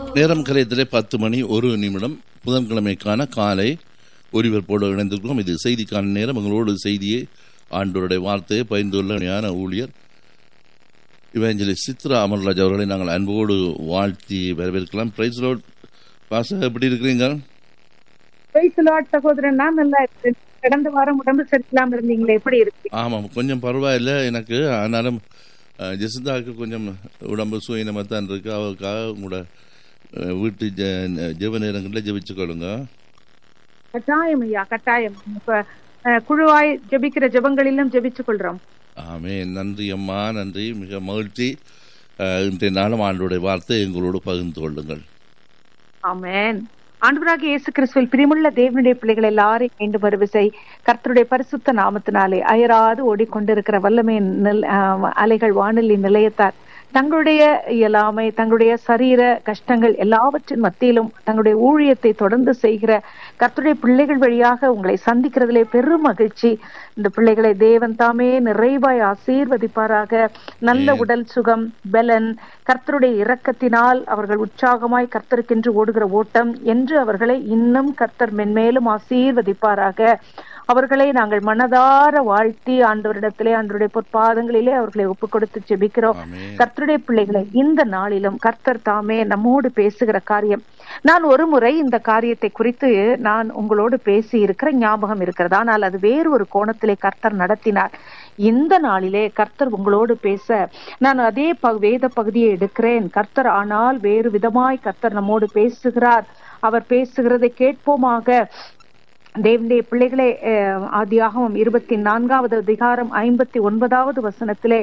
நேரம் கரையத்திலே பத்து மணி ஒரு நிமிடம் புதன்கிழமைக்கான காலை ஒலிபரப்போடு இணைந்திருக்கிறோம் இது செய்திக்கான நேரம் உங்களோடு செய்தியை ஆண்டோருடைய வார்த்தையை பகிர்ந்துள்ள ஞான ஊழியர் இவஞ்சலி சித்ரா அமர்ராஜ் அவர்களை நாங்கள் அன்போடு வாழ்த்தி வரவேற்கலாம் பிரைஸ் ரோட் பாச எப்படி இருக்கிறீங்க பிரைஸ் லார்ட் சகோதரன் நான் நல்லா இருக்கேன் கடந்த வாரம் உடம்பு சரியில்லாம இருந்தீங்களே எப்படி இருக்கு ஆமாம் கொஞ்சம் பரவாயில்லை எனக்கு ஆனாலும் அஹ், ஜெசிந்தாவுக்கு கொஞ்சம் உடம்பு சுயினமாக தான் இருக்கு அவருக்காக உங்களோட அஹ், வீட்டு ஜெ- ஜெப நேரங்களில் ஜெபிச்சுக்கொள்ளுங்க கட்டாயம் ஐயா கட்டாயம் இப்ப அஹ், குழுவாய் ஜெபிக்கிற ஜெபங்களிலும் ஜெபிச்சு கொள்றோம் ஆமே நன்றி அம்மா நன்றி மிக மகிழ்ச்சி அஹ், இன்றைய நாளும் ஆண்டோடைய வார்த்தை எங்களோடு பகிர்ந்து கொள்ளுங்கள் ஆமென் ஆண்டவராக இயேசு கிறிஸ்துவில் பிரியமுள்ள தேவனுடைய பிள்ளைகள் எல்லாரையும் மீண்டும் வருவிசை கர்த்தருடைய பரிசுத்த நாமத்தினாலே அயராது ஓடிக்கொண்டிருக்கிற வல்லமையின் நில்- ஆஹ் அலைகள் வானொலி நிலையத்தார் தங்களுடைய இயலாமை தங்களுடைய சரீர கஷ்டங்கள் எல்லாவற்றின் மத்தியிலும் தங்களுடைய ஊழியத்தை தொடர்ந்து செய்கிற கர்த்தருடைய பிள்ளைகள் வழியாக உங்களை சந்திக்கிறதிலே பெரும் மகிழ்ச்சி இந்த பிள்ளைகளை தேவன் தாமே நிறைவாய் ஆசீர்வதிப்பாராக நல்ல உடல் சுகம் பலன் கர்த்தருடைய இரக்கத்தினால் அவர்கள் உற்சாகமாய் கர்த்தருக்கென்று ஓடுகிற ஓட்டம் என்று அவர்களை இன்னும் கர்த்தர் மென்மேலும் ஆசீர்வதிப்பாராக அவர்களை நாங்கள் மனதார வாழ்த்தி ஆண்டவரிடத்திலே ஆண்டவருடைய பொற்பாதங்களிலே அவர்களை ஒப்புக் கொடுத்து ஜெபிக்கிறோம் ஆமென். கர்த்தருடைய பிள்ளைகளை இந்த நாளிலும் கர்த்தர் தாமே நம்மோடு பேசுகிற காரியம் நான் ஒரு முறை இந்த காரியத்தை குறித்து நான் உங்களோடு பேசி இருக்கிற ஞாபகம் இருக்கிறது ஆனால் அது வேறு ஒரு கோணத்திலே கர்த்தர் நடத்தினார் இந்த நாளிலே கர்த்தர் உங்களோடு பேச நான் அதே ப- வேத பகுதியை எடுக்கிறேன் கர்த்தர் ஆனால் வேறு விதமாய் கர்த்தர் நம்மோடு பேசுகிறார் அவர் பேசுகிறதை கேட்போமாக தேவனுடைய பிள்ளைகளே அஹ், ஆதியாகமம் இருபத்தி நான்காவது அதிகாரம் ஐம்பத்தி ஒன்பதாவது வசனத்திலே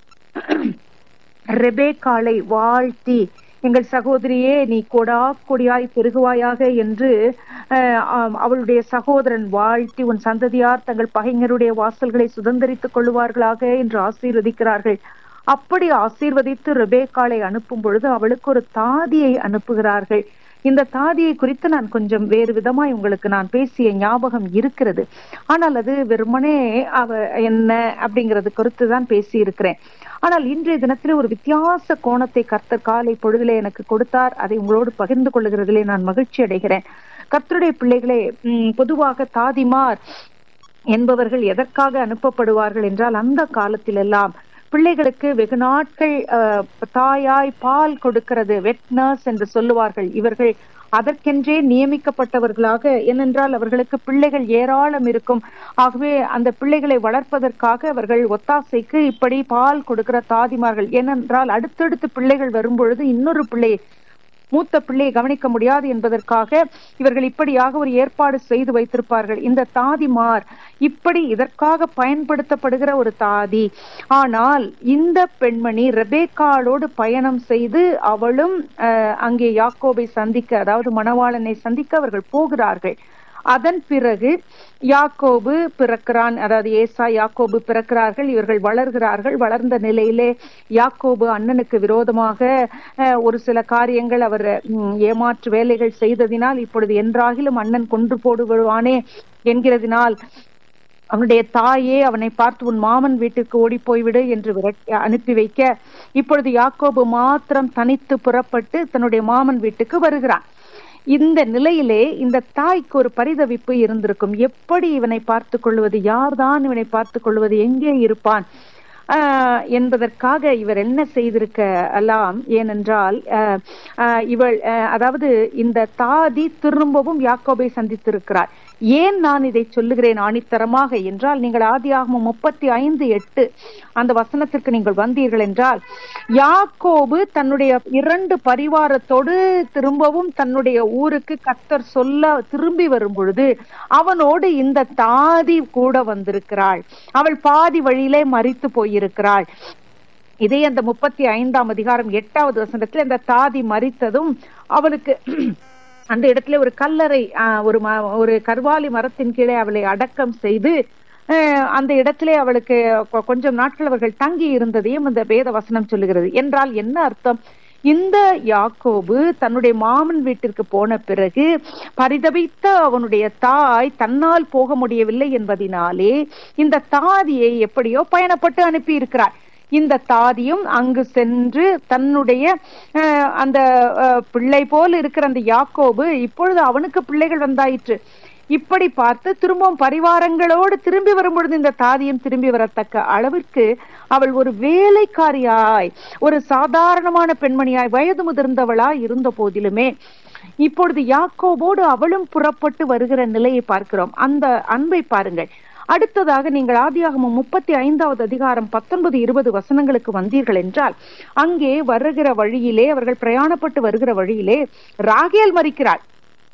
ரெபேக்காளை வாழ்த்தி எங்கள் சகோதரியே நீ கொடா கொடியாய் பெருகுவாயாக என்று அஹ், ஆம், அவளுடைய சகோதரன் வாழ்த்தி உன் சந்ததியார் தங்கள் பகைஞருடைய வாசல்களை சுதந்திரித்துக் கொள்ளுவார்களாக என்று ஆசீர்வதிக்கிறார்கள் அப்படி ஆசீர்வதித்து ரெபேக்காளை அனுப்பும் பொழுது அவளுக்கு ஒரு தாதியை அனுப்புகிறார்கள் இந்த தாதியை குறித்து நான் கொஞ்சம் வேறு விதமாய் உங்களுக்கு நான் பேசிய ஞாபகம் இருக்கிறது ஆனால் அது வெறுமனே அவ என்ன அப்படிங்கறது குறித்து தான் பேசி இருக்கிறேன் ஆனால் இன்றைய தினத்திலே ஒரு வித்தியாச கோணத்தை கர்த்தர் காலை பொழுதிலே எனக்கு கொடுத்தார் அதை உங்களோடு பகிர்ந்து கொள்ளுகிறதிலே நான் மகிழ்ச்சி அடைகிறேன் கர்த்தருடைய பிள்ளைகளே ம், பொதுவாக தாதிமார் என்பவர்கள் எதற்காக அனுப்பப்படுவார்கள் என்றால் அந்த காலத்திலெல்லாம் பிள்ளைகளுக்கு வெகு நாட்கள் அஹ், தாயாய் பால் கொடுக்கிறது வெட் நர்ஸ் என்று சொல்லுவார்கள் இவர்கள் அதற்கென்றே நியமிக்கப்பட்டவர்களாக ஏனென்றால் அவர்களுக்கு பிள்ளைகள் ஏராளம் இருக்கும் ஆகவே அந்த பிள்ளைகளை வளர்ப்பதற்காக அவர்கள் ஒத்தாசைக்கு இப்படி பால் கொடுக்கிற தாதிமார்கள் ஏனென்றால் அடுத்தடுத்து பிள்ளைகள் வரும்பொழுது இன்னொரு பிள்ளை மூத்த பிள்ளையை கவனிக்க முடியாது என்பதற்காக இவர்கள் இப்படியாக ஒரு ஏற்பாடு செய்து வைத்திருப்பார்கள் இந்த தாதிமார் இப்படி இதற்காக பயன்படுத்தப்படுகிற ஒரு தாதி ஆனால் இந்த பெண்மணி ரெபேக்காளோடு பயணம் செய்து அவளும் அஹ், அங்கே யாக்கோபை சந்திக்க அதாவது மணவாளனை சந்திக்க அவர்கள் போகிறார்கள் அதன் பிறகு யாக்கோபு பிறக்கிறான் அதாவது ஏசா யாக்கோபு பிறக்கிறார்கள் இவர்கள் வளர்கிறார்கள் வளர்ந்த நிலையிலே யாக்கோபு அண்ணனுக்கு விரோதமாக அஹ், ஒரு சில காரியங்கள் அவர் ம், ஏமாற்று வேலைகள் செய்ததினால் இப்பொழுது என்றாகிலும் அண்ணன் கொன்று போடுவானே என்கிறதினால் அவனுடைய தாயே அவனை பார்த்து உன் மாமன் வீட்டுக்கு ஓடி போய்விடு என்று விரட்டி அனுப்பி வைக்க இப்பொழுது யாக்கோபு மாத்திரம் தனித்து புறப்பட்டு தன்னுடைய மாமன் வீட்டுக்கு வருகிறான் இந்த நிலையிலே இந்த தாய்க்கு ஒரு பரிதவிப்பு இருந்திருக்கும் எப்படி இவனை பார்த்து கொள்வது யார்தான் இவனை பார்த்து கொள்வது எங்கே இருப்பான் ஆஹ் என்பதற்காக இவர் என்ன செய்திருக்க எல்லாம் ஏனென்றால் ஆஹ் ஆஹ் இவள் ஆஹ் அதாவது இந்த தாதி திரும்பவும் யாக்கோபை சந்தித்திருக்கிறார் ஏன் நான் இதை சொல்லுகிறேன் ஆணித்தரமாக என்றால் நீங்கள் ஆதியாகமம் முப்பத்தி ஐந்து எட்டு அந்த வசனத்திற்கு நீங்கள் வந்தீர்கள் என்றால் யாக்கோபு தன்னுடைய இரண்டு பரிவாரத்தோடு திரும்பவும் தன்னுடைய ஊருக்கு கத்தர் சொல்ல திரும்பி வரும் பொழுது அவனோடு இந்த தாதி கூட வந்திருக்கிறாள் அவள் பாதி வழியிலே மறித்து போயிருக்கிறாள் இதே அந்த முப்பத்தி ஐந்தாம் அதிகாரம் எட்டாவது வசனத்துல இந்த தாதி மறித்ததும் அவளுக்கு அந்த இடத்துல ஒரு கல்லறை ஆஹ், ஒரு ம- ஒரு கர்வாலி மரத்தின் கீழே அவளை அடக்கம் செய்து அஹ், அந்த இடத்திலே அவளுக்கு கொ- கொஞ்சம் நாட்கள் அவர்கள் தங்கி இருந்ததையும் இந்த வேத வசனம் சொல்லுகிறது என்றால் என்ன அர்த்தம் இந்த யாக்கோபு தன்னுடைய மாமன் வீட்டிற்கு போன பிறகு பரிதபித்த அவனுடைய தாய் தன்னால் போக முடியவில்லை என்பதினாலே இந்த தாதியை எப்படியோ பயணப்பட்டு அனுப்பி இருக்கிறார் இந்த தாதியும் அங்கு சென்று தன்னுடைய அஹ், அந்த அஹ், பிள்ளை போல் இருக்கிற அந்த யாக்கோபு இப்பொழுது அவனுக்கு பிள்ளைகள் வந்தாயிற்று இப்படி பார்த்து திரும்பவும் பரிவாரங்களோடு திரும்பி வரும்பொழுது இந்த தாதியும் திரும்பி வரத்தக்க அளவிற்கு அவள் ஒரு வேலைக்காரியாய் ஒரு சாதாரணமான பெண்மணியாய் வயது முதிர்ந்தவளாய் இருந்த போதிலுமே இப்பொழுது யாக்கோபோடு அவளும் புறப்பட்டு வருகிற நிலையை பார்க்கிறோம் அந்த அன்பை பாருங்கள் அடுத்ததாக நீங்கள் ஆதியாகமம் முப்பத்தி ஐந்தாவது அதிகாரம் பத்தொன்பது இருபது வசனங்களுக்கு வந்தீர்கள் என்றால் அங்கே வருகிற வழியிலே அவர்கள் பிரயாணப்பட்டு வருகிற வழியிலே ராகேல் மறிக்கிறாள்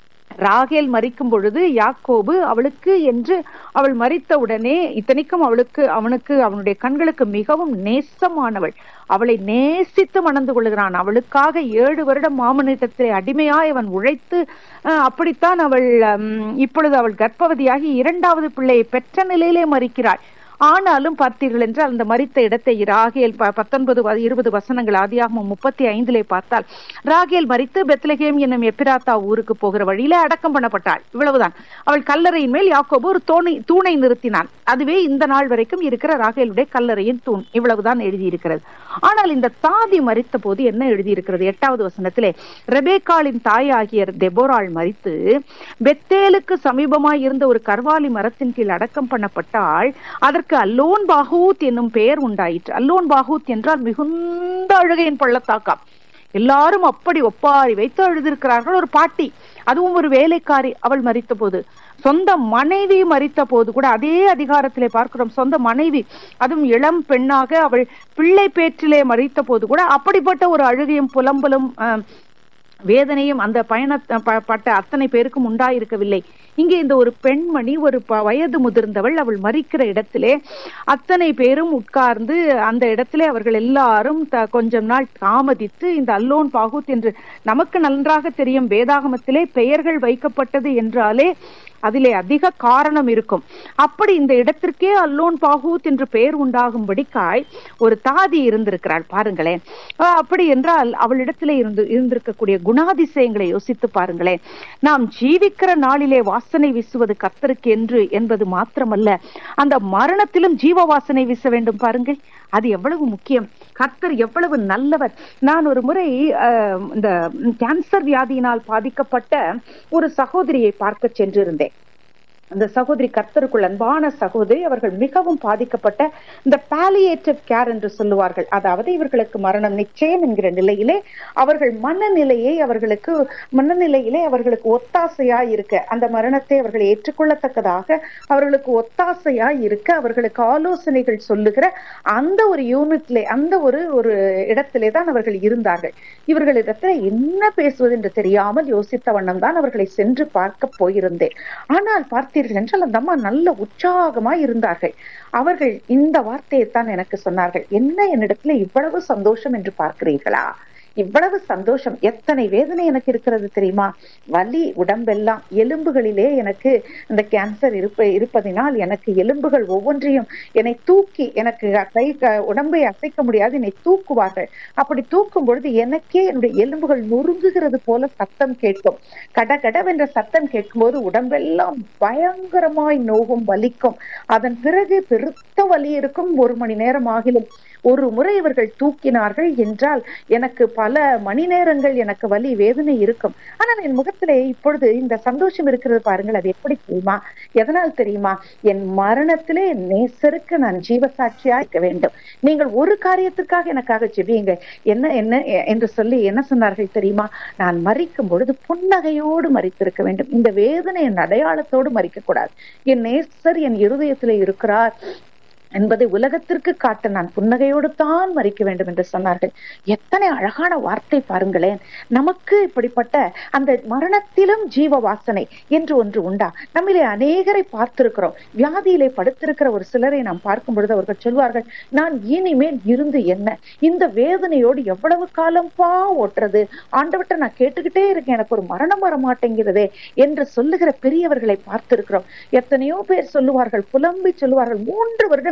ராகேல் மறிக்கும் பொழுது யாக்கோபு அவளுக்கு என்று அவள் மறித்தவுடனே இத்தனைக்கும் அவளுக்கு அவனுக்கு அவனுடைய கண்களுக்கு மிகவும் நேசமானவள் அவளை நேசித்து மணந்து கொள்கிறான் அவளுக்காக ஏழு வருடம் மாமனிடத்திலே அடிமையாய் அவன் உழைத்து அஹ், அப்படித்தான் அவள் ஹம், இப்பொழுது அவள் கர்ப்பவதியாகி இரண்டாவது பிள்ளையை பெற்ற நிலையிலே மறிக்கிறாள் ஆனாலும் பார்த்தீர்கள் என்றால் அந்த மரித்த இடத்தை ராகேல் ப- பத்தொன்பது வ- இருபது வசனங்கள் ஆதியாகமம் முப்பத்தி ஐந்திலே பார்த்தால் ராகேல் மரித்து பெத்லகேம் என்னும் எப்பிராத்தா ஊருக்கு போகிற வழியிலே அடக்கம் பண்ணப்பட்டாள் இவ்வளவுதான் அவள் கல்லறையின் மேல் யாக்கோபு ஒரு தோணை தூணை நிறுத்தினான் அதுவே இந்த நாள் வரைக்கும் இருக்கிற ராகேலுடைய கல்லறையின் தூண் இவ்வளவுதான் எழுதியிருக்கிறது ஆனால் இந்த தாதி மரித்த போது என்ன எழுதியிருக்கிறது எட்டாவது வசனத்திலே ரெபேக்காளின் தாயாகிய தெபோராள் மரித்து பெத்தேலுக்கு சமீபமாய் இருந்த ஒரு கர்வாலி மரத்தின் கீழ் அடக்கம் பண்ணப்பட்டால் அதற்கு அல்லோன் பாகூத் என்னும் பெயர் உண்டாயிற்று அல்லோன் பாகூத் என்றால் மிகுந்த அழுகையின் பள்ளத்தாக்கம் எல்லாரும் அப்படி ஒப்பாரி வைத்து அழுதிருக்கிறார்கள் ஒரு பாட்டி அதுவும் ஒரு வேலைக்காரி அவள் மரித்த போது சொந்த மனைவி மரித்த போது கூட அதே அதிகாரத்திலே பார்க்கிறோம் சொந்த மனைவி அதுவும் இளம் பெண்ணாக அவள் பிள்ளை பேற்றிலே மரித்த போது கூட அப்படிப்பட்ட ஒரு அழுகையும் புலம்பலும் ஆஹ், வேதனையும் அந்த பயண ப- பட்ட அத்தனை பேருக்கும் உண்டாயிருக்கவில்லை இங்கே இந்த ஒரு பெண்மணி ஒரு ப- வயது முதிர்ந்தவள் அவள் மறிக்கிற இடத்திலே அத்தனை பேரும் உட்கார்ந்து அந்த இடத்திலே அவர்கள் எல்லாரும் த- கொஞ்சம் நாள் தாமதித்து இந்த அல்லோன் பாகூத் என்று நமக்கு நன்றாக தெரியும் வேதாகமத்திலே பெயர்கள் வைக்கப்பட்டது என்றாலே அதிலே அதிக காரணம் இருக்கும் அப்படி இந்த இடத்திற்கே அல்லோன் பாகூத் என்று பெயர் உண்டாகும்படிக்காய் ஒரு தாதி இருந்திருக்கிறாள் பாருங்களேன் அஹ் அப்படி என்றால் அவளிடத்திலே இருந்து இருந்திருக்கக்கூடிய குணாதிசயங்களை யோசித்து பாருங்களேன் நாம் ஜீவிக்கிற நாளிலே வாசனை வீசுவது கர்த்தருக்கு என்று என்பது மாத்திரமல்ல அந்த மரணத்திலும் ஜீவ வாசனை வீச வேண்டும் பாருங்கள் அது எவ்வளவு முக்கியம் கர்த்தர் எவ்வளவு நல்லவர் நான் ஒரு முறை அஹ், இந்த கேன்சர் வியாதியினால் பாதிக்கப்பட்ட ஒரு சகோதரியை பார்க்க சென்றிருந்தேன் அந்த சகோதரி கர்த்தருக்குள் அன்பான சகோதரி அவர்கள் மிகவும் பாதிக்கப்பட்ட இந்த பாலியேட்டிவ் கேர் என்று சொல்லுவார்கள் அதாவது இவர்களுக்கு மரணம் நிச்சயம் என்கிற நிலையிலே அவர்கள் மனநிலையை அவர்களுக்கு மனநிலையிலே அவர்களுக்கு ஒத்தாசையா இருக்க அந்த மரணத்தை அவர்கள் ஏற்றுக்கொள்ளத்தக்கதாக அவர்களுக்கு ஒத்தாசையா இருக்க அவர்களுக்கு ஆலோசனைகள் சொல்லுகிற அந்த ஒரு யூனிட்லே அந்த ஒரு ஒரு இடத்திலே தான் அவர்கள் இருந்தார்கள் இவர்களிடத்துல என்ன பேசுவது என்று தெரியாமல் யோசித்த வண்ணம் தான் அவர்களை சென்று பார்க்க போயிருந்தேன் ஆனால் பார்த்தீர்கள் என்றால் அந்த அம்மா நல்ல உற்சாகமாய் இருந்தார்கள் அவர்கள் இந்த வார்த்தையை தான் எனக்கு சொன்னார்கள் என்ன என்னிடத்துல இவ்வளவு சந்தோஷம் என்று பார்க்கிறீர்களா இவ்வளவு சந்தோஷம் எத்தனை வேதனை எனக்கு இருக்கிறது தெரியுமா வலி உடம்பெல்லாம் எலும்புகளிலே எனக்கு இந்த கேன்சர் இருப்ப இருப்பதினால் எனக்கு எலும்புகள் ஒவ்வொன்றையும் என்னை தூக்கி எனக்கு கை க- உடம்பை அசைக்க முடியாது என்னை தூக்குவார்கள் அப்படி தூக்கும் பொழுது எனக்கே என்னுடைய எலும்புகள் நொறுங்குகிறது போல சத்தம் கேட்கும் கடகடவென்ற சத்தம் கேட்கும்போது உடம்பெல்லாம் பயங்கரமாய் நோகும் வலிக்கும் அதன் பிறகு பெருத்த வலி இருக்கும் ஒரு மணி நேரம் ஆகிலும் ஒரு முறை இவர்கள் தூக்கினார்கள் என்றால் எனக்கு பல மணி நேரங்கள் எனக்கு வலி வேதனை இருக்கும் ஆனால் என் முகத்திலே இப்பொழுது இந்த சந்தோஷம் இருக்கிறது பாருங்கள் அது எப்படி தெரியுமா எதனால் தெரியுமா என் மரணத்திலே என் நேசருக்கு நான் ஜீவசாட்சியா இருக்க வேண்டும் நீங்கள் ஒரு காரியத்துக்காக எனக்காக ஜெபியுங்க என்ன என்ன எ- என்று சொல்லி என்ன சொன்னார்கள் தெரியுமா நான் மறிக்கும் பொழுது புன்னகையோடு மறித்திருக்க வேண்டும் இந்த வேதனை என் அடையாளத்தோடு மறிக்க கூடாது என் நேசர் என் இருதயத்திலே இருக்கிறார் என்பதை உலகத்திற்கு காட்ட நான் புன்னகையோடு தான் மறிக்க வேண்டும் என்று சொன்னார்கள் எத்தனை அழகான வார்த்தை பாருங்களேன் நமக்கு இப்படிப்பட்ட அந்த மரணத்திலும் ஜீவ வாசனை என்று ஒன்று உண்டா நம்மிலே அநேகரை பார்த்திருக்கிறோம் வியாதியிலே படுத்திருக்கிற ஒரு சிலரை நாம் பார்க்கும் பொழுது அவர்கள் சொல்வார்கள் நான் இனிமேல் இருந்து என்ன இந்த வேதனையோடு எவ்வளவு காலம் பா ஓட்டுறது ஆண்டவட்ட நான் கேட்டுக்கிட்டே இருக்கேன் எனக்கு ஒரு மரணம் வர மாட்டேங்கிறதே என்று சொல்லுகிற பெரியவர்களை பார்த்திருக்கிறோம் எத்தனையோ பேர் சொல்லுவார்கள் புலம்பி சொல்லுவார்கள் மூன்று வருடம்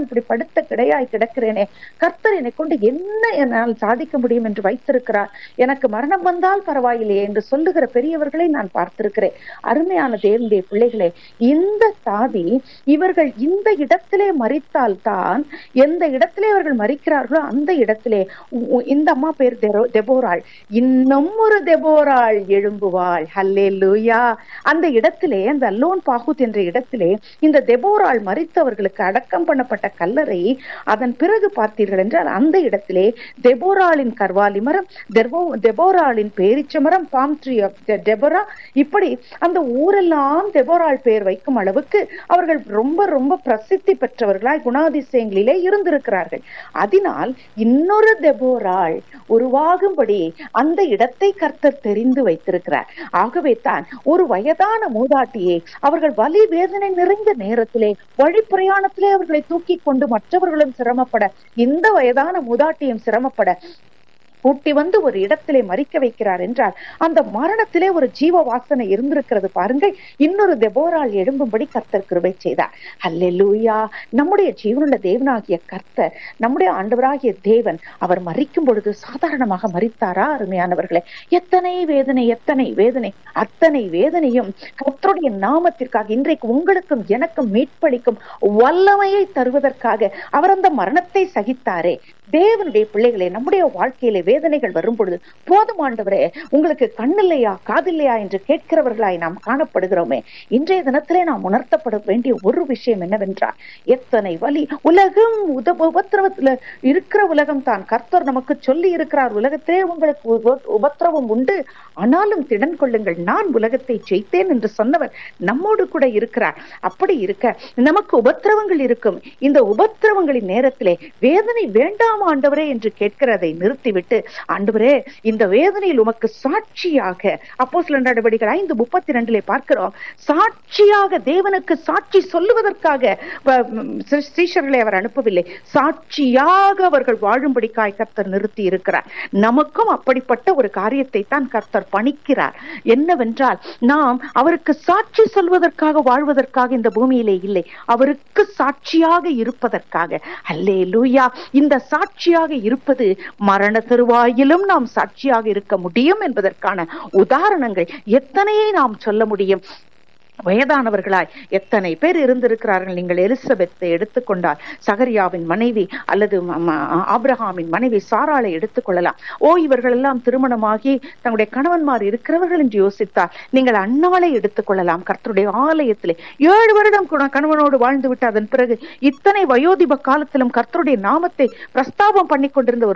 இப்படி படுத்த கிடையாய் கிடக்கிறேனே கர்த்தர் என்னை கொண்டு என்ன என்னால் சாதிக்க முடியும் என்று வைத்திருக்கிறார் எனக்கு மரணம் வந்தால் பரவாயில்லையே என்று சொல்லுகிற பெரியவர்களை நான் பார்த்திருக்கிறேன் அருமையான தேவனுடைய பிள்ளைகளே இந்த சாதி இவர்கள் இந்த இடத்திலே மறித்தால் தான் எந்த இடத்திலே அவர்கள் மறிக்கிறார்களோ அந்த இடத்திலே உ- உ- இந்த அம்மா பேர் தெரோ- தெபோராள் இன்னும் ஒரு தெபோராள் எழும்புவாள் ஹல்லே லூயா அந்த இடத்திலே அந்த அல்லோன் பாகுத் என்ற இடத்திலே இந்த தெபோராள் மறித்தவர்களுக்கு அடக்கம் பண்ணப்பட்ட கல்லறை அதன் பிறகு பார்த்தீர்கள் என்றால் அந்த இடத்திலே தெபோராளின் கர்வாலி மரம் தெர்வோ- தெபோராளின் பேரிச்ச மரம் பாம் ட்ரீ ஆஃப் டெபோரா இப்படி அந்த ஊரெல்லாம் தெபோராள் பெயர் வைக்கும் அளவுக்கு அவர்கள் ரொம்ப ரொம்ப பிரசித்தி பெற்றவர்களாய் குணாதிசயங்களிலே இருந்திருக்கிறார்கள் அதனால் இன்னொரு தெபோராள் உருவாகும்படி அந்த இடத்தை கர்த்தர் தெரிந்து வைத்திருக்கிறார் ஆகவே தான் ஒரு வயதான மூதாட்டியை அவர்கள் வலி வேதனை நிறைந்த நேரத்திலே வழி பிரயாணத்திலே அவர்களை தூக்கி கொண்டு மற்றவர்களும் சிரமப்பட இந்த வயதான மூதாட்டியும் சிரமப்பட கூட்டி வந்து ஒரு இடத்திலே மறிக்க வைக்கிறார் என்றால் அந்த மரணத்திலே ஒரு ஜீவ வாசனை இருந்திருக்கிறது பாருங்கள் இன்னொரு தெபோரால் எழும்பும்படி கர்த்தர் கிருபை செய்தார் அல்லேலூயா நம்முடைய ஜீவனுள்ள தேவனாகிய கர்த்தர் நம்முடைய ஆண்டவராகிய தேவன் அவர் மறிக்கும் பொழுது சாதாரணமாக மறித்தாரா அருமையானவர்களே எத்தனை வேதனை எத்தனை வேதனை அத்தனை வேதனையும் கர்த்தருடைய நாமத்திற்காக இன்றைக்கு உங்களுக்கும் எனக்கும் மீட்பளிக்கும் வல்லமையை தருவதற்காக அவர் அந்த மரணத்தை சகித்தாரே தேவனுடைய பிள்ளைகளே நம்முடைய வாழ்க்கையிலே வேதனைகள் வரும் பொழுது போதும் ஆண்டவரே உங்களுக்கு கண்ணில்லையா காதில்லையா என்று கேட்கிறவர்களாய் நாம் காணப்படுகிறோமே இன்றைய தினத்திலே நாம் உணர்த்தப்பட வேண்டிய ஒரு விஷயம் என்னவென்றால் எத்தனை வலி உலகம் உத உபத்திரவத்துல இருக்கிற உலகம் தான் கர்த்தர் நமக்கு சொல்லி இருக்கிறார் உலகத்திலே உங்களுக்கு உப- உபத்திரவம் உண்டு ஆனாலும் திடன் கொள்ளுங்கள் நான் உலகத்தை ஜெயித்தேன் என்று சொன்னவர் நம்மோடு கூட இருக்கிறார் அப்படி இருக்க நமக்கு உபத்திரவங்கள் இருக்கும் இந்த உபத்திரவங்களின் நேரத்திலே வேதனை வேண்டாம் ஆண்டவரே என்று கேட்கிறதை நிறுத்திவிட்டு ஆண்டவரே இந்த வேதனையில் உமக்கு சாட்சியாக அப்போ சில நடவடிக்கைகள் ஐந்து முப்பத்தி ரெண்டிலே பார்க்கிறோம் சாட்சியாக தேவனுக்கு சாட்சி சொல்லுவதற்காக வ- ம், ஸ்ரீ- ஸ்ரீஷர்களை அவர் அனுப்பவில்லை சாட்சியாக அவர்கள் வாழும்படிக்காய் கர்த்தர் நிறுத்தி இருக்கிறார் நமக்கும் அப்படிப்பட்ட ஒரு காரியத்தை தான் கர்த்தர் பணிக்கிறார் என்னவென்றால் நாம் அவருக்கு சாட்சி சொல்வதற்காக வாழ்வதற்காக இந்த பூமியிலே இல்லை அவருக்கு சாட்சியாக இருப்பதற்காக அல்லே லூயா இந்த சாட்சியாக இருப்பது மரண தருவாயிலும் நாம் சாட்சியாக இருக்க முடியும் என்பதற்கான உதாரணங்கள் எத்தனையை நாம் சொல்ல முடியும் வயதானவர்களாய் எத்தனை பேர் இருந்திருக்கிறார்கள் நீங்கள் எலிசபெத்தை எடுத்துக்கொண்டால் சகரியாவின் மனைவி அல்லது ம- ம- ஆபிரகாமின் மனைவி சாராளை எடுத்துக்கொள்ளலாம் ஓ இவர்கள் எல்லாம் திருமணமாகி தங்களுடைய கணவன்மார் இருக்கிறவர்கள் என்று யோசித்தால் நீங்கள் அன்னாளை எடுத்துக்கொள்ளலாம் கர்த்தருடைய ஆலயத்திலே ஏழு வருடம் கூட கணவனோடு வாழ்ந்து விட்டு அதன் பிறகு இத்தனை வயோதிப காலத்திலும் கர்த்தருடைய நாமத்தை பிரஸ்தாபம் பண்ணி கொண்டிருந்த ஒரு